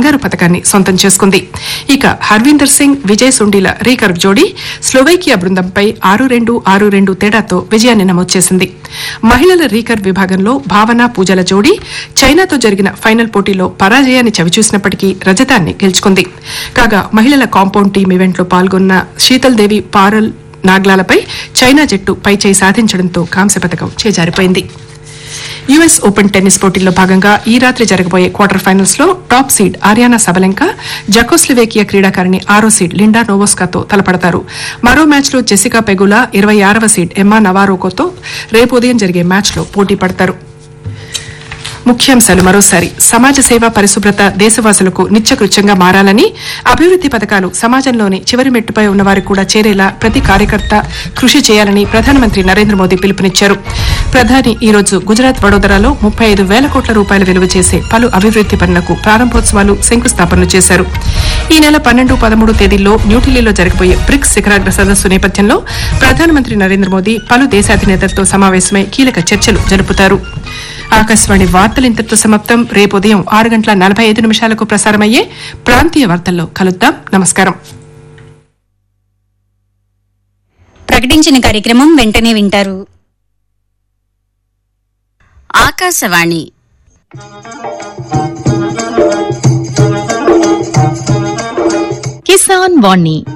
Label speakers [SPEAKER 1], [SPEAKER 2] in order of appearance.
[SPEAKER 1] బంగారు పథకాన్ని సొంతం చేసుకుంది ఇక హర్వీందర్ సింగ్ విజయ్ సుండీల రీకర్వ్ జోడీ స్లోవేకియా బృందంపై ఆరు రెండు ఆరు రెండు తేడాతో విజయాన్ని నమోదు చేసింది మహిళల రీకర్వ్ విభాగంలో భావన పూజల జోడీ చైనాతో జరిగిన ఫైనల్ పోటీలో పరాజయాన్ని చవిచూసినప్పటికీ రజతాన్ని గెలుచుకుంది కాగా మహిళల కాంపౌండ్ టీం ఈవెంట్లో పాల్గొన్న శీతల్ దేవి పారల్ నాగ్లాలపై చైనా జట్టు పైచేయి సాధించడంతో కాంస్య పథకం చేజారిపోయింది యుఎస్ ఓపెన్ టెన్నిస్ పోటీల్లో భాగంగా ఈ రాత్రి జరగబోయే క్వార్టర్ ఫైనల్స్ లో top seed Aryna Sabalenka Czechoslovakia క్రీడాకారిణి ఆరో సీడ్ లిండా నోవోస్కాతో తలపడతారు మరో మ్యాచ్లో జెసికా పెగులా ఇరవై ఆరవ సీడ్ ఎమ్మా నవారోకోతో రేపు ఉదయం జరిగే మ్యాచ్లో పోటీ పడతారు ముఖ్యాంశాలు మరోసారి సమాజ సేవ పరిశుభ్రత దేశవాసులకు నిత్యకృత్యంగా మారాలని అభివృద్ది పథకాలు సమాజంలోని చివరి మెట్టుపై ఉన్నవారికి కూడా చేరేలా ప్రతి కార్యకర్త కృషి చేయాలని ప్రధానమంత్రి నరేంద్ర మోదీ పిలుపునిచ్చారు ప్రధాని ఈ రోజు గుజరాత్ వడోదరాలో ముప్పై ఐదు వేల కోట్ల రూపాయలు విలువ చేసే పలు అభివృద్ది పనులకు ప్రారంభోత్సవాలు శంకుస్థాపనలు చేశారు ఈ నెల పన్నెండు పదమూడు తేదీల్లో న్యూఢిల్లీలో జరగబోయే బ్రిక్స్ శిఖరాగ్ర సదస్సు నేపథ్యంలో ప్రధానమంత్రి నరేంద్ర మోదీ పలు దేశాధినేతలతో సమావేశమై కీలక చర్చలు జరుపుతారు ఆకాశవాణి వార్తలు ఇంతటితో సమాప్తం రేపు ఉదయం ఆరు గంటల నలభై ఐదు నిమిషాలకు ప్రసారమయ్యే ప్రాంతీయ వార్తల్లో కలుద్దాం నమస్కారం
[SPEAKER 2] ప్రకటించిన కార్యక్రమం వెంటనే వింటారు
[SPEAKER 3] ఆకాశవాణి
[SPEAKER 4] కిసాన్ వాణి